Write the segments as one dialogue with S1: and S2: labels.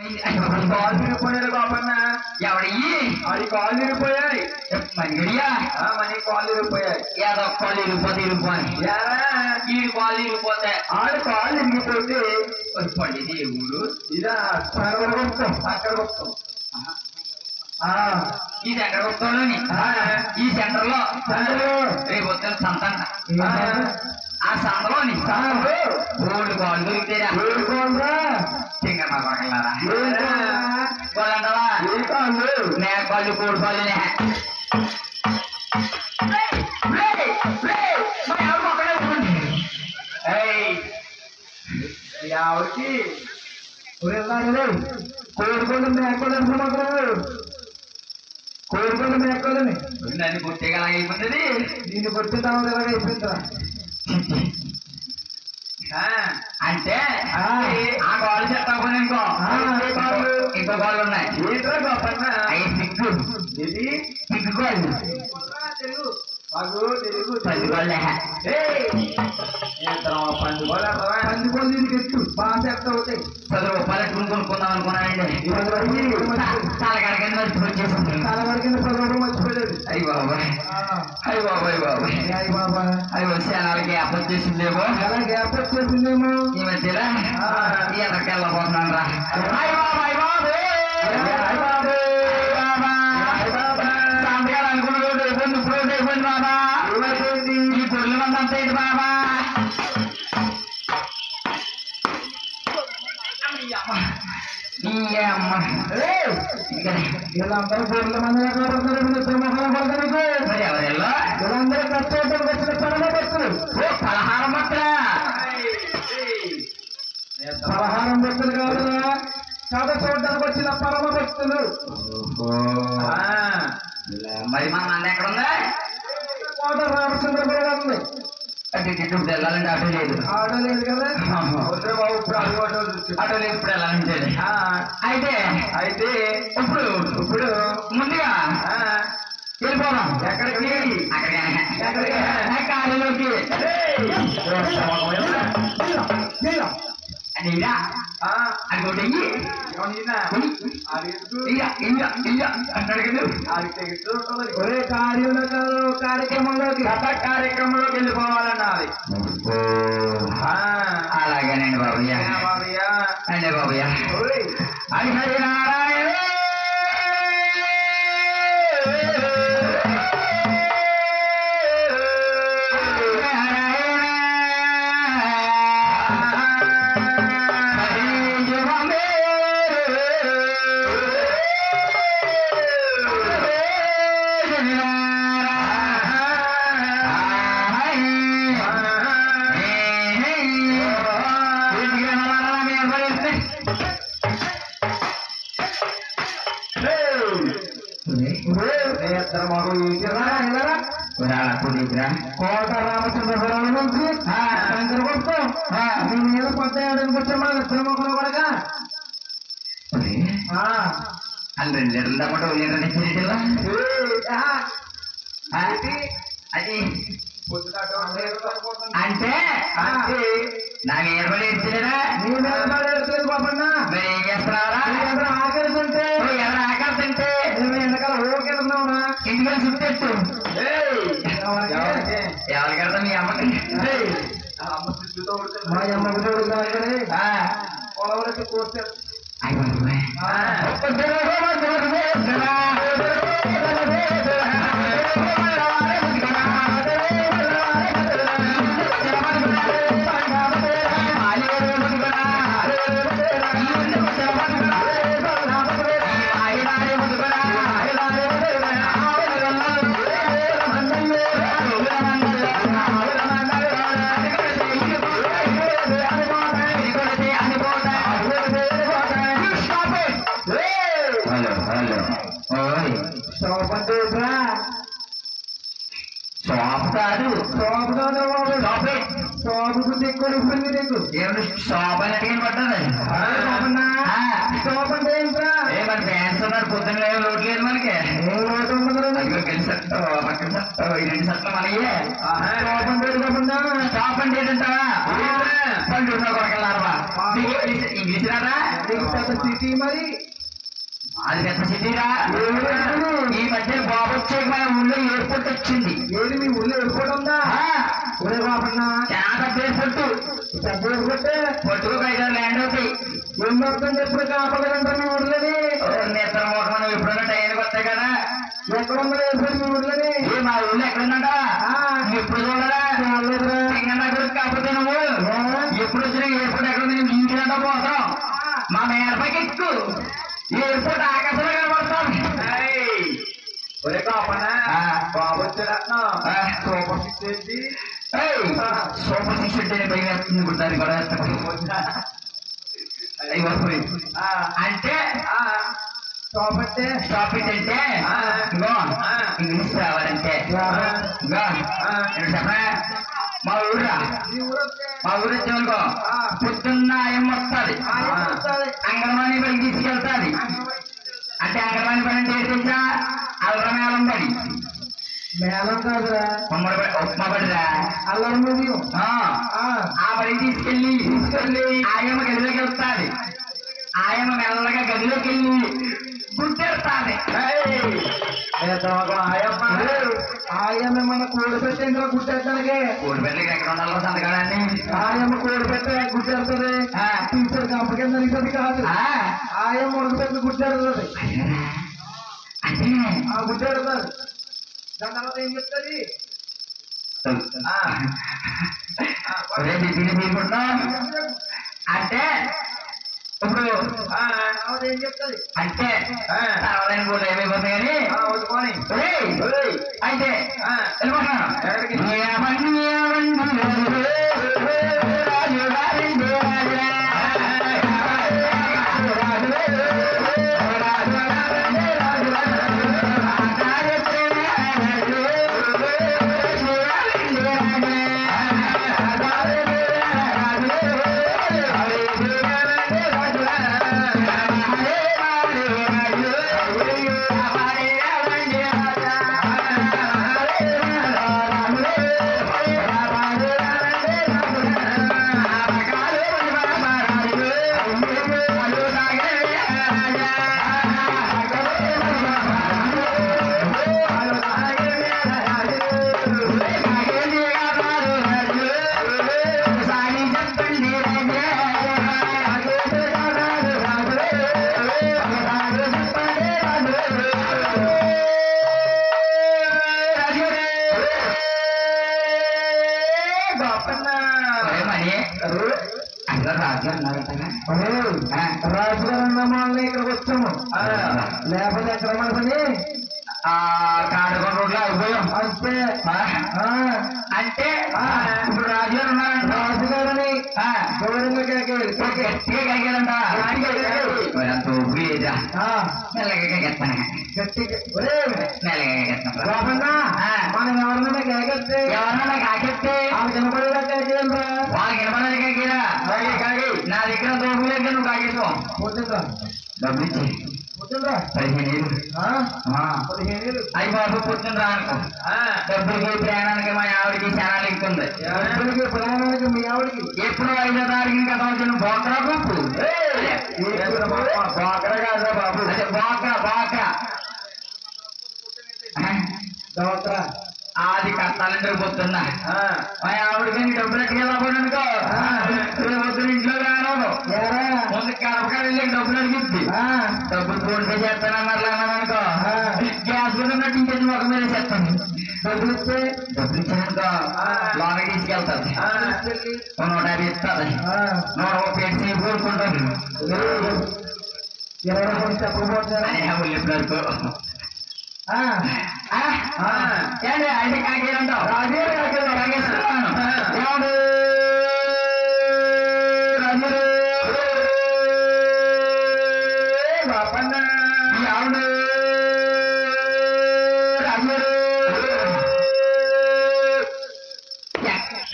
S1: కాలు విరిగిపోయాడు బాబన్న
S2: ఎవడయ్యి
S1: ఆడి కాలు విరిగిపోయాయి
S2: మనిగడియా
S1: ఆ, మనీ కాలు విరిగిపోయాయి
S2: ఏదో కాళ్ళు ఇరిగిపోతే ఇరిగిపోని
S1: ఏరా?
S2: ఈ కాళ్ళు ఇరిగిపోతే
S1: ఆడి కాలు విరిగిపోతే
S2: వచ్చి దేవుడు
S1: ఇదా అక్కడ గుప్తం అక్కడ గుప్తం ఆ,
S2: ఈ సెంటర్ వస్తాడని
S1: ఆ,
S2: ఈ సెంటర్ లో
S1: సెంటర్లో.
S2: రేపు వస్తే సంతంట
S1: ఆ,
S2: ఆ సంతలోని
S1: సంతలో.
S2: మూడు కాళ్ళు దొరికితేరా
S1: ఏడుకోండ్రా?
S2: చింగ మా కొడకలారా
S1: ఏంట్రా?
S2: కొలంటవా
S1: ఏ కాళ్ళు?
S2: నే కాళ్ళు కోడి కాళ్ళు నే
S1: ఎవరికి ఊరెళ్ళాలి కోరుకోండి మేకోలేదు మాత్రం కోరుకోండి మేకోదని
S2: నన్ను గుర్తిగా అయిపోతుంది
S1: దీన్ని కొట్టి తాము ఎలాగ అయిపోయిందా
S2: అంటే
S1: ఆ.
S2: ఆ కాళ్ళు సెట్ అవ్వను ఇంకో
S1: ఆ, ఏ కాళ్ళు?
S2: ఇంకో కాళ్ళు ఉన్నాయి
S1: ఏంట్రా గొప్పన్న
S2: అవి సిగ్గు
S1: ఇది
S2: సిగ్గు కాళ్ళు
S1: తెలుగు మాకు తెలుగు
S2: పది కాళ్ళే
S1: పండుకోలు దీనికి ఎత్తు బాగా సెట్ అవుతాయి
S2: పది రూపాయలు ఎట్టుకుని కొనుక్కుందాం అనుకున్నానండి
S1: ఇరవై వరకు
S2: తలకాడకని మరి వచ్చేసింది
S1: తలవాడి కింద పది రూపాయలు మర్చిపోలేదు
S2: అయ్యి బాబాయ్
S1: ఆ,
S2: అయ్యి బాబాయ్ బాబాయ్
S1: అయ్య బాబా
S2: అయ్యి వచ్చి అలాగే గ్యాప్ వచ్చేసిందేమో
S1: ఎలా గ్యాప్ వచ్చేసిందేమో
S2: ఈ మధ్యలో
S1: ఆ.
S2: ఈ ఎక్కడికి వెళ్ళబోతున్నాను రా అయ్యి బాబాయ్ బాబాయ్
S1: అయ్య బాబు.
S2: బాబా
S1: అయ్య బాబా.
S2: సంతకాలు అనుకున్న రోజు అయిపోయింది ఇప్పుడు రోజు అయిపోయింది బాబా
S1: ఏమైపోయింది?
S2: ఈ పొరుల మంది అంతా ఏంటి బాబా నీ అమ్మ
S1: ఏయ్,
S2: ఇక్కడే.
S1: వీళ్ళందరూ బోర్ల మంది ఎక్కడ పడతారు నిద్ర మొహాలు పడతారు నీకు?
S2: మరి ఎవరెల్లో
S1: వీళ్ళందరూ ఖర్చు అవడానికి వచ్చిన పరమ భక్తులు
S2: ఓ పలహారం పట్ల
S1: పలహారం భక్తులు కాదురా కథ చూడడానికి వచ్చిన పరమ భక్తులు
S2: మరి మన మంద ఎక్కడ ఉంది
S1: కోట రామచంద్ర కూడా ఉంది
S2: అటు ఇటు ఇటు వెళ్ళాలంటే అటు లేదు
S1: ఆడ లేదు కదా వద్దురా బాబు ఇప్పుడు అది ఒకటి వద్దు.
S2: అటు లేదు ఇప్పుడు వెళ్ళాలంటే లేదు.
S1: ఆ,
S2: అయితే
S1: అయితే
S2: ఇప్పుడు
S1: ఇప్పుడు
S2: ముందుగా
S1: ఆ,
S2: వెళ్ళిపోదాం
S1: ఎక్కడికి
S2: అక్కడికి
S1: ఎక్కడికి?
S2: కారులోకి
S1: నీలా.
S2: అడిగా
S1: ఆ,
S2: అది ఒకటి ఇయ్యి.
S1: ఎవరు ఈయన? ఆడి ఎత్తు.
S2: ఇయ్య, ఇయ్య, ఇయ్య అంటాడు కదా
S1: ఆడి తెగుతూ ఉంటుంది. ఒరే కార్యంలో కాదు కార్యక్రమంలోకి గత కార్యక్రమంలోకి వెళ్ళిపోవాలన్నది ఆ,
S2: అలాగేనండి బాబయ్య
S1: ఏనా బాబయ్య?
S2: అండి బాబయ్య
S1: ఓయ్,
S2: అది హరి నారాయణ
S1: ఏ ఇద్దరు మగ ఏంటిరా, ఇలారా? కోట రామచంద్రపురం నుంచి శంకరగుప్తం మీ మీద పడ్డాయడానికి వచ్చే మన ఇద్దరు మొక్కలు కూడా
S2: రెండు లీటర్లు తప్పట లీటర్ ఇచ్చేటిలా అది అంటే
S1: అంటే
S2: నాకు ఏర్పడి ఇచ్చేదా
S1: నీ మీద పడేది బాబన్నా
S2: మరి ఏం చేస్తున్నారా
S1: ఎవరు ఆకలిస్తుంటే
S2: ఎవరు ఆకలిస్తుంటే
S1: మేము వెనకాల ఊరికెళ్తున్నావునా
S2: ఇంటికి చుట్టెట్టు ఎవరికి అర్థం మీ అమ్మకి
S1: మా అమ్మకి చూడు కాదు పొలవలకి కోస్తే
S2: హలో హలో ఓయ్
S1: శోభంటేట్రా
S2: షాప్ కాదు
S1: శోభ కాదు బాబు
S2: షాపే
S1: శోభకు దిక్కు ఇప్పుడు దిక్కు
S2: ఏమిటి షాప్ అని అడిగిన పడ్డది
S1: శోభన్నా శోభ అంటే ఏంట్రా
S2: ఏ మరి ఫ్యాన్స్ ఉన్నారు పొద్దున్న లేవు లోటు లేదు మనకి
S1: ఏ లోటు ఉండదు
S2: అదిగో గెలి సెట్ పక్కన సెట్ ఈ రెండు సెట్లు మనయ్యే
S1: శోభ అంటే కాకుండా
S2: షాప్ అంటే ఏంటంటావా
S1: ఏంట్రా?
S2: పళ్ళు కొరకెళ్ళారా ఇంగ్లీష్ రాదా
S1: నీకు పెద్ద సిటీ మరి
S2: అది పెద్ద సిటీరా
S1: ఏమిటి?
S2: ఈ మధ్య బాబు వచ్చాక మన ఊళ్ళో ఎయిర్పోర్ట్ వచ్చింది
S1: ఏది మీ ఊళ్ళో ఎయిర్పోర్ట్ ఉందా ఒరే బాబన్నా
S2: చాలా పెద్ద ఎయిర్పోర్ట్
S1: పెద్ద ఎయిర్పోర్ట్
S2: పొట్టుకు ఐదు ల్యాండ్ అవుతాయి
S1: ఏం వస్తుంది ఎప్పుడు కాపాడగంటారు మీ ఊర్లోని
S2: నిద్ర మోసం ఎప్పుడైనా టైంకి వస్తాయి కదా
S1: ఎక్కడ ఉంది ఎయిర్పోర్ట్ మీ ఊర్లోని
S2: ఏ మా ఊళ్ళో ఎక్కడుందంట
S1: ఆ.
S2: నువ్వు ఎప్పుడు చూడరా
S1: రాలేదురా.
S2: తెలంగాణ గురించి కాకపోతే నువ్వు
S1: ఏ?
S2: ఎప్పుడు వచ్చినా ఎయిర్పోర్ట్ ఎక్కడ ఉంది నేను ఇంటికంటే పోతాం మా మేరపైకి ఎక్కు ఈ ఎయిర్పోర్ట్ ఆకాశంలో కనబడతాం
S1: ఒరే కాపనా
S2: ఆ.
S1: బాబు వచ్చాడట్నా
S2: ఆ.
S1: సూపర్ సిక్స్ ఏంటి
S2: ఏయ్, సూపర్ సిక్స్ అంటే భయం వేస్తుంది ఇప్పుడు దాన్ని కూడా వేస్తాను అయ్యి వస్తుంది
S1: ఆ.
S2: అంటే
S1: ఆ. సూపర్ అంటే
S2: స్టాప్ ఇట్ అంటే
S1: ఆ.
S2: ఇగో
S1: ఆ.
S2: ఇంగ్లీష్ రావాలంటే
S1: ఆ.
S2: ఇగో
S1: ఆ.
S2: నేను చెప్పనా మా ఊర్రా
S1: మీ ఊరు వస్తే
S2: మా ఊరు వచ్చేవనుకో
S1: ఆ.
S2: పొద్దున్న ఆయం వస్తుంది
S1: ఆయన వస్తాడు.
S2: అంగన్వాడీ బడికి తీసుకెళ్తాది అంటే అంగన్వాడీ పని అంటే ఏంటి తెలుసా అల్రమేళం పడి
S1: మేళం కాదురా
S2: ఉమ్మడి బడి ఉప్మా పడిరా
S1: అల్లరి మూవీ
S2: ఆ, ఆ బడికి తీసుకెళ్ళి తీసుకెళ్ళి ఆయమ్మ గదిలోకి వెళ్తాది ఆయమ్మ మెల్లగా గదిలోకి వెళ్ళి గుడ్డెడతాది
S1: ఆయమ్మ ఆయమ్మ మన కోడి పెట్టి ఇంకా గుట్టేస్తానికి
S2: కోడి బిడ్డలకి ఎక్కడ ఉండాలో సంతకాలని
S1: ఆయమ్మ కోడి పెట్టి గుట్టేస్తుంది
S2: ఆ.
S1: టీచర్ కంపకి జరిగేది కాదు
S2: ఆ,
S1: ఆయమ్మ ఉడక పెట్టి గుట్టేడుతుంది
S2: అంటే
S1: ఆ గుట్టేడుతుంది దాని తర్వాత ఏం చెప్తుంది ఆ.
S2: ఒరే బిజీని తీసుకుంటాం అంటే ఇప్పుడు
S1: ఆ, తర్వాత ఏం చెప్తుంది
S2: అంటే
S1: ఆ.
S2: తర్వాత కూడా ఏమైపోతుంది కానీ
S1: ఆ, వద్దుకోని
S2: ఒరేయ్,
S1: ఒరేయ్.
S2: అయితే
S1: ఆ.
S2: వెళ్ళిపోతున్నాను
S1: ఎక్కడికి?
S2: ఏమండి, ఏమండి, రాజు గారండి, రాజురా.
S1: రాజుగారు అన్నమాలని ఇక్కడికి వచ్చాము లేకపోతే ఎక్కడ మన పని
S2: కాడుకొండ రోడ్లో అయిపోయాం
S1: అంతే
S2: ఆ,
S1: ఆ,
S2: అంటే
S1: ఆ.
S2: ఇప్పుడు రాజుగారు ఉన్నారంట
S1: రాజుగారని
S2: ఆ,
S1: గౌరవంగా కేకేయాలి.
S2: గట్టిగా కడిగారంట అంత ఊపి లేదా
S1: ఆ,
S2: మెల్లగా కెత్తాను
S1: గట్టిగా ఒరేయ్,
S2: మెల్లగా కెత్తాను
S1: లోపన్నా,
S2: ఆ.
S1: మనం ఎవరినైనా కేకేస్తే
S2: ఎవరన్నా కాకెత్తే
S1: వాళ్ళు కనపడేలా కేకేయాలిరా.
S2: వాళ్ళకి వినపడదు కాకిరా
S1: కాకి, కాకి.
S2: నా దగ్గర దోపులేదు నువ్వు కాకేసావు
S1: పోతుండ్రా,
S2: డబ్బులు ఇచ్చి
S1: పోతుండ్రా.
S2: పదిహేను ఏళ్ళు
S1: ఆ,
S2: ఆ.
S1: పదిహేను వేలు.
S2: అయ్యి బాబు పుట్టిన అనుకో
S1: ఆ,
S2: డబ్బులకి ప్రయాణానికి మా ఆవిడకి చాలా ఎక్కుతుంది
S1: డబ్బులకి ప్రయాణానికి మీ ఆవిడకి
S2: ఎప్పుడు ఐదో తారీఖుని కదా వచ్చిన బోకరా గుంపు
S1: ఏంట్రా బాబా, బాకరా కాదురా బాబు
S2: అదే బోకరా బోకరా
S1: దోకరా.
S2: అది కట్టాలంటే పొద్దున్నా
S1: ఆ,
S2: మా ఆవిడకి నీ డబ్బులు ఎట్టుకెళ్ళకపోయినా అనుకో
S1: ఆ.
S2: రేపు పొద్దున ఇంట్లో రాను
S1: ఏరా?
S2: ముందు కడపకాడ వెళ్ళి డబ్బులు అడిగిద్ది
S1: ఆ,
S2: డబ్బులు ఫోన్ పే చేస్తానన్నారు అన్నాను అనుకో
S1: ఆ.
S2: గ్యాస్ కూడా ఉన్నట్టు ఇంకేది ఒక మీద చేస్తాను
S1: డబ్బులు ఇస్తే
S2: డబ్బులు ఇచ్చానుకో
S1: ఆ.
S2: లోనకి తీసుకెళ్తాది
S1: ఆ, చెల్లి.
S2: ఓ నూట యాభై ఇస్తుంది
S1: ఆ,
S2: నూట ముప్పై ఎట్టి కోరుకుంటాను
S1: ఇరవై రూపాయలు చెప్పకపోతే
S2: అనే ఉల్లిపిల్లలకు
S1: ఆ,
S2: ఆ?
S1: ఆ.
S2: ఏంటి అయితే కాకేరంటావు
S1: రాజే కాకేరా.
S2: కాకేస్తున్నాను
S1: ఆ.
S2: ఏమండు? రాజురు.
S1: బాపన్న.
S2: ఏమండు? రాజురు. యా.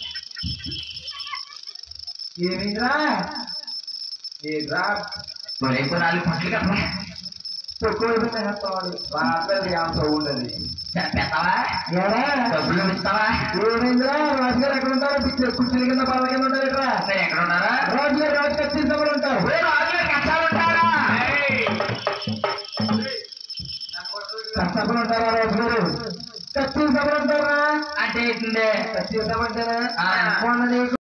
S1: ఏమిందిరా ఏంట్రా
S2: ఒరే నాలుగు పట్లు కట్టా
S1: తక్కువ అయిపోతాడు రాత్రి యాభై ఉండదు
S2: పెడతావా
S1: ఏరా
S2: డబ్బులు ఇస్తావా
S1: ఏమైందిరా రాజుగారు ఎక్కడ ఉంటారో పిచ్చి కుర్చీల కింద పళ్ళ కింద ఉంటారు ఇక్కడ
S2: మీరు ఎక్కడ ఉన్నారా
S1: రాజుగారు రాజు కచ్చించబడి ఉంటారు
S2: ఓ రాజుగారు కష్టాలు ఉంటారా
S1: సభలు ఉంటారా రాజు గారు కత్తి సభలు ఉంటారా
S2: అంటే ఏంటంటే
S1: కత్తి సభ అంటారా
S2: ఆ.
S1: మొన్న నీకు